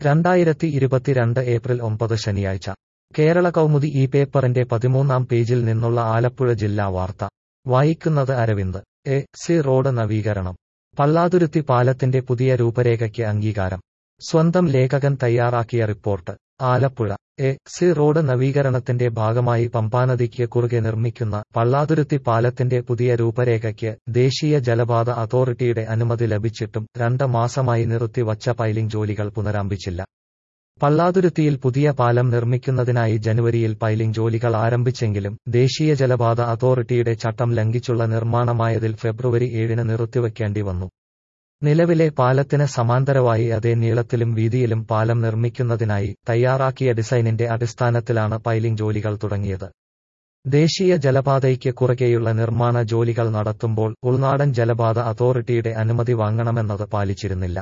രണ്ടായിരത്തി ഇരുപത്തിരണ്ട് ഏപ്രിൽ ഒമ്പത് ശനിയാഴ്ച കേരള കൗമുദി ഈ പേപ്പറിന്റെ പതിമൂന്നാം പേജിൽ നിന്നുള്ള ആലപ്പുഴ ജില്ലാ വാർത്ത വായിക്കുന്നത് അരവിന്ദ് എ സി റോഡ് നവീകരണം പള്ളാതുരുത്തി പാലത്തിന്റെ പുതിയ രൂപരേഖയ്ക്ക് അംഗീകാരം സ്വന്തം ലേഖകൻ തയ്യാറാക്കിയ report Alappuzha A C road നവീകരണത്തിന്റെ ഭാഗമായി പമ്പാനദിക്ക് കുറുകെ നിർമ്മിക്കുന്ന പള്ളാതുരുത്തി പാലത്തിന്റെ പുതിയ രൂപരേഖയ്ക്ക് ദേശീയ ജലപാത അതോറിറ്റിയുടെ അനുമതി ലഭിച്ചിട്ടും രണ്ട് മാസമായി നിർത്തിവച്ച പൈലിംഗ് ജോലികൾ പുനരാരംഭിച്ചില്ല പള്ളാതുരുത്തിയിൽ പുതിയ പാലം നിർമ്മിക്കുന്നതിനായി ജനുവരിയിൽ പൈലിംഗ് ജോലികൾ ആരംഭിച്ചെങ്കിലും ദേശീയ ജലപാത അതോറിറ്റിയുടെ ചട്ടം ലംഘിച്ചുള്ള നിർമ്മാണമായതിൽ ഫെബ്രുവരി ഏഴിന് നിർത്തിവെക്കേണ്ടി വന്നു നിലവിലെ പാലത്തിന് സമാന്തരമായി അതേ നീളത്തിലും വീതിയിലും പാലം നിർമ്മിക്കുന്നതിനായി തയ്യാറാക്കിയ ഡിസൈനിന്റെ അടിസ്ഥാനത്തിലാണ് പൈലിംഗ് ജോലികൾ തുടങ്ങിയത് ദേശീയ ജലപാതയ്ക്ക് കുറുകെയുള്ള നിർമ്മാണ ജോലികൾ നടത്തുമ്പോൾ ഉൾനാടൻ ജലപാത അതോറിറ്റിയുടെ അനുമതി വാങ്ങണമെന്നത് പാലിച്ചിരുന്നില്ല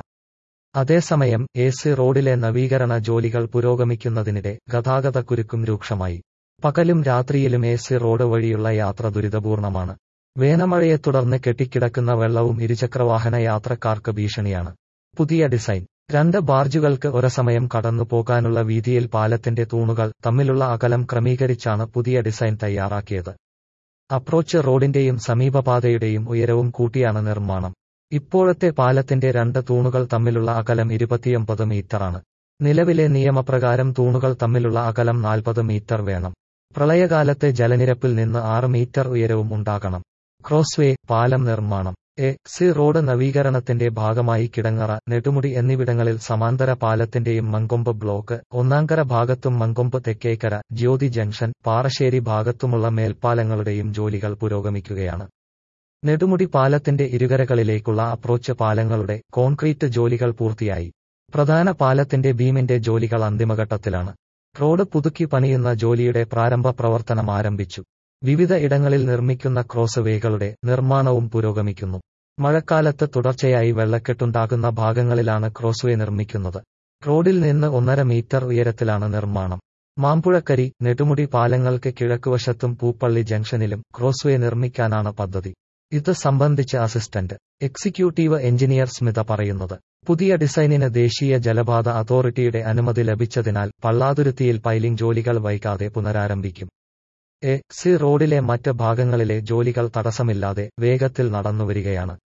അതേസമയം എ സി റോഡിലെ നവീകരണ ജോലികൾ പുരോഗമിക്കുന്നതിനിടെ ഗതാഗതക്കുരുക്കും രൂക്ഷമായി പകലും രാത്രിയിലും എ സി റോഡ് വഴിയുള്ള യാത്ര ദുരിതപൂർണമാണ് വേനമഴയെ തുടർന്ന് കെട്ടിക്കിടക്കുന്ന വെള്ളവും ഇരുചക്രവാഹന യാത്രക്കാർക്ക് ഭീഷണിയാണ് പുതിയ ഡിസൈൻ രണ്ട് ബാർജുകൾക്ക് ഒരസമയം കടന്നു പോകാനുള്ള വീതിയിൽ പാലത്തിന്റെ തൂണുകൾ തമ്മിലുള്ള അകലം ക്രമീകരിച്ചാണ് പുതിയ ഡിസൈൻ തയ്യാറാക്കിയത് അപ്രോച്ച് റോഡിന്റെയും സമീപപാതയുടെയും ഉയരവും കൂട്ടിയാണ് നിർമ്മാണം ഇപ്പോഴത്തെ പാലത്തിന്റെ രണ്ട് തൂണുകൾ തമ്മിലുള്ള അകലം ഇരുപത്തിയൊമ്പത് മീറ്ററാണ് നിലവിലെ നിയമപ്രകാരം തൂണുകൾ തമ്മിലുള്ള അകലം നാൽപ്പത് മീറ്റർ വേണം പ്രളയകാലത്തെ ജലനിരപ്പിൽ നിന്ന് ആറ് മീറ്റർ ഉയരവും ഉണ്ടാകണം ക്രോസ്വേ പാലം നിർമ്മാണം എ സി റോഡ് നവീകരണത്തിന്റെ ഭാഗമായി കിടങ്ങറ നെടുമുടി എന്നിവിടങ്ങളിൽ സമാന്തര പാലത്തിന്റെയും മങ്കൊമ്പ് ബ്ലോക്ക് ഒന്നാങ്കര ഭാഗത്തും മങ്കൊമ്പ് തെക്കേക്കര ജ്യോതി ജംഗ്ഷൻ പാറശ്ശേരി ഭാഗത്തുമുള്ള മേൽപ്പാലങ്ങളുടെയും ജോലികൾ പുരോഗമിക്കുകയാണ് നെടുമുടി പാലത്തിന്റെ ഇരുകരകളിലേക്കുള്ള അപ്രോച്ച് പാലങ്ങളുടെ കോൺക്രീറ്റ് ജോലികൾ പൂർത്തിയായി പ്രധാന പാലത്തിന്റെ ബീമിന്റെ ജോലികൾ അന്തിമഘട്ടത്തിലാണ് റോഡ് പുതുക്കി പണിയുന്ന ജോലിയുടെ പ്രാരംഭ പ്രവർത്തനം ആരംഭിച്ചു വിവിധ ഇടങ്ങളിൽ നിർമ്മിക്കുന്ന ക്രോസ് വേകളുടെ നിർമ്മാണവും പുരോഗമിക്കുന്നു മഴക്കാലത്ത് തുടർച്ചയായി വെള്ളക്കെട്ടുണ്ടാകുന്ന ഭാഗങ്ങളിലാണ് ക്രോസ്വേ നിർമ്മിക്കുന്നത് റോഡിൽ നിന്ന് ഒന്നര മീറ്റർ ഉയരത്തിലാണ് നിർമ്മാണം മാമ്പുഴക്കരി നെടുമുടി പാലങ്ങൾക്ക് കിഴക്കുവശത്തും പൂപ്പള്ളി ജംഗ്ഷനിലും ക്രോസ്വേ നിർമ്മിക്കാനാണ് പദ്ധതി ഇത് സംബന്ധിച്ച് അസിസ്റ്റന്റ് എക്സിക്യൂട്ടീവ് എഞ്ചിനീയർ സ്മിത പറയുന്നത് പുതിയ ഡിസൈനിന് ദേശീയ ജലപാത അതോറിറ്റിയുടെ അനുമതി ലഭിച്ചതിനാൽ പള്ളാതുരുത്തിയിൽ പൈലിംഗ് ജോലികൾ വൈകാതെ പുനരാരംഭിക്കും എ സി റോഡിലെ മറ്റ് ഭാഗങ്ങളിലെ ജോലികൾ തടസ്സമില്ലാതെ വേഗത്തിൽ നടന്നുവരികയാണ്